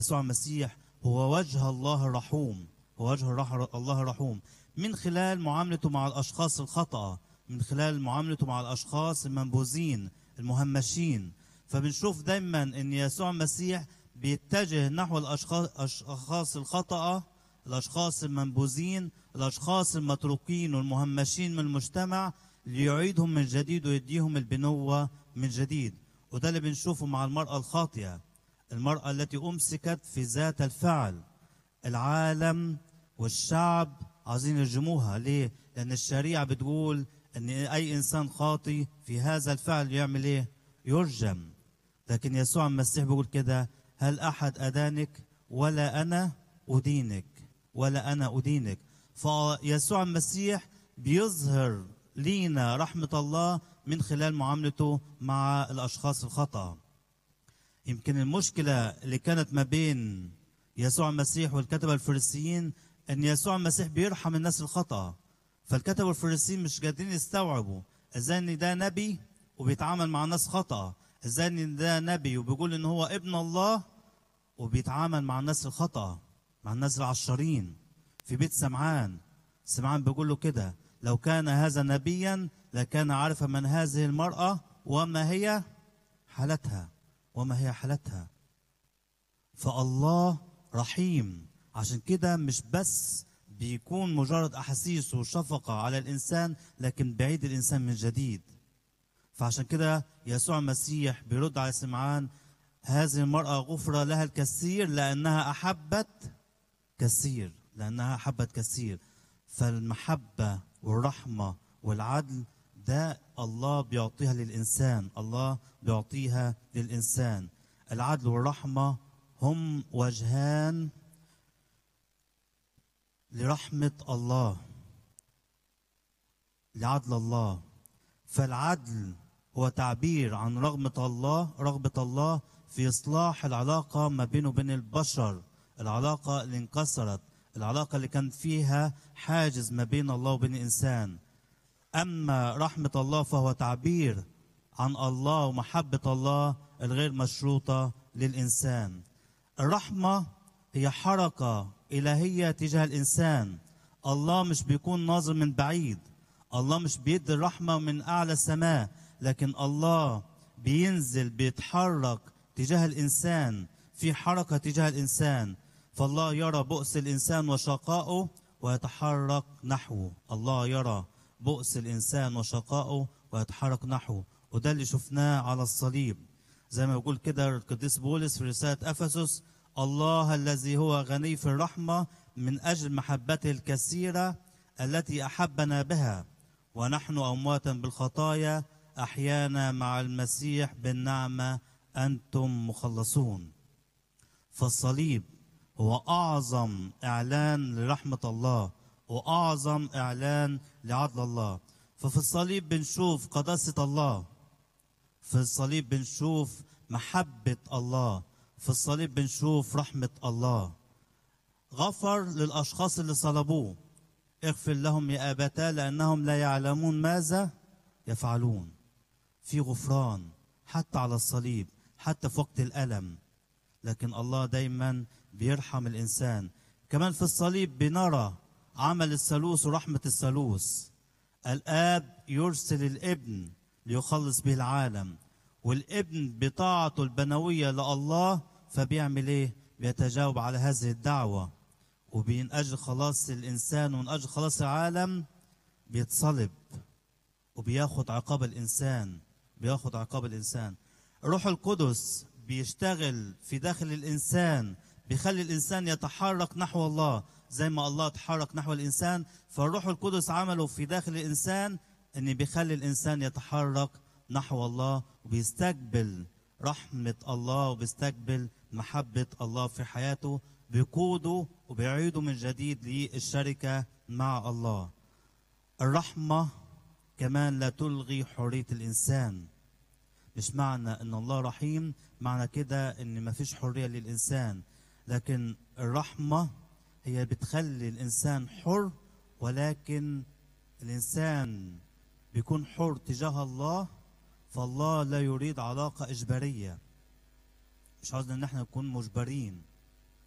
يسوع المسيح هو وجه الله الرحوم هو وجه الرح- الله الرحوم من خلال معاملته مع الأشخاص الخطأ من خلال معاملته مع الأشخاص المنبوذين المهمشين فبنشوف دايما أن يسوع المسيح بيتجه نحو الأشخاص الأشخاص الخطأ الأشخاص المنبوذين الأشخاص المتروكين والمهمشين من المجتمع ليعيدهم من جديد ويديهم البنوة من جديد وده اللي بنشوفه مع المرأة الخاطئة المرأة التي أمسكت في ذات الفعل العالم والشعب عايزين يرجموها ليه؟ لأن الشريعة بتقول أن أي إنسان خاطي في هذا الفعل يعمل إيه؟ يرجم لكن يسوع المسيح بيقول كده هل أحد أدانك ولا أنا أدينك ولا أنا أدينك فيسوع المسيح بيظهر لينا رحمة الله من خلال معاملته مع الأشخاص الخطأ يمكن المشكلة اللي كانت ما بين يسوع المسيح والكتبة الفريسيين أن يسوع المسيح بيرحم الناس الخطأ فالكتبة الفريسيين مش قادرين يستوعبوا ازاي ان ده نبي وبيتعامل مع ناس خطأ ازاي ان ده نبي وبيقول ان هو ابن الله وبيتعامل مع الناس الخطأ مع الناس العشرين في بيت سمعان سمعان بيقول له كده لو كان هذا نبيا لكان عارفا من هذه المرأة وما هي حالتها وما هي حالتها فالله رحيم عشان كده مش بس بيكون مجرد احاسيس وشفقه على الانسان لكن بعيد الانسان من جديد فعشان كده يسوع المسيح بيرد على سمعان هذه المرأة غفر لها الكثير لأنها أحبت كثير لأنها أحبت كثير فالمحبة والرحمة والعدل ده الله بيعطيها للإنسان الله بيعطيها للإنسان العدل والرحمة هم وجهان لرحمة الله لعدل الله فالعدل هو تعبير عن رغبة الله رغبة الله في إصلاح العلاقة ما بينه وبين البشر العلاقة اللي انكسرت العلاقة اللي كان فيها حاجز ما بين الله وبين الإنسان أما رحمة الله فهو تعبير عن الله ومحبة الله الغير مشروطة للإنسان الرحمة هي حركة إلهية تجاه الإنسان الله مش بيكون ناظر من بعيد الله مش بيدي الرحمة من أعلى السماء لكن الله بينزل بيتحرك تجاه الإنسان في حركة تجاه الإنسان فالله يرى بؤس الإنسان وشقائه ويتحرك نحوه الله يرى بؤس الإنسان وشقائه ويتحرك نحوه وده اللي شفناه على الصليب زي ما يقول كده القديس بولس في رسالة أفسس الله الذي هو غني في الرحمة من أجل محبته الكثيرة التي أحبنا بها ونحن أمواتا بالخطايا أحيانا مع المسيح بالنعمة أنتم مخلصون فالصليب هو أعظم إعلان لرحمة الله وأعظم إعلان لعدل الله ففي الصليب بنشوف قداسة الله في الصليب بنشوف محبة الله في الصليب بنشوف رحمة الله غفر للأشخاص اللي صلبوه اغفر لهم يا أبتا لأنهم لا يعلمون ماذا يفعلون في غفران حتى على الصليب حتى في وقت الألم لكن الله دايما بيرحم الإنسان كمان في الصليب بنرى عمل الثالوث ورحمة الثالوث الآب يرسل الابن ليخلص به العالم والابن بطاعته البنوية لله فبيعمل ايه بيتجاوب على هذه الدعوة ومن أجل خلاص الإنسان ومن أجل خلاص العالم بيتصلب وبياخد عقاب الإنسان بياخد عقاب الإنسان الروح القدس بيشتغل في داخل الإنسان بيخلي الإنسان يتحرك نحو الله زي ما الله تحرك نحو الإنسان فالروح القدس عمله في داخل الإنسان أن بيخلي الإنسان يتحرك نحو الله وبيستقبل رحمة الله وبيستقبل محبة الله في حياته بيقوده وبيعيده من جديد للشركة مع الله الرحمة كمان لا تلغي حرية الإنسان مش معنى ان الله رحيم معنى كده ان مفيش حريه للانسان لكن الرحمه هي بتخلي الانسان حر ولكن الانسان بيكون حر تجاه الله فالله لا يريد علاقه اجباريه مش قصدي ان احنا نكون مجبرين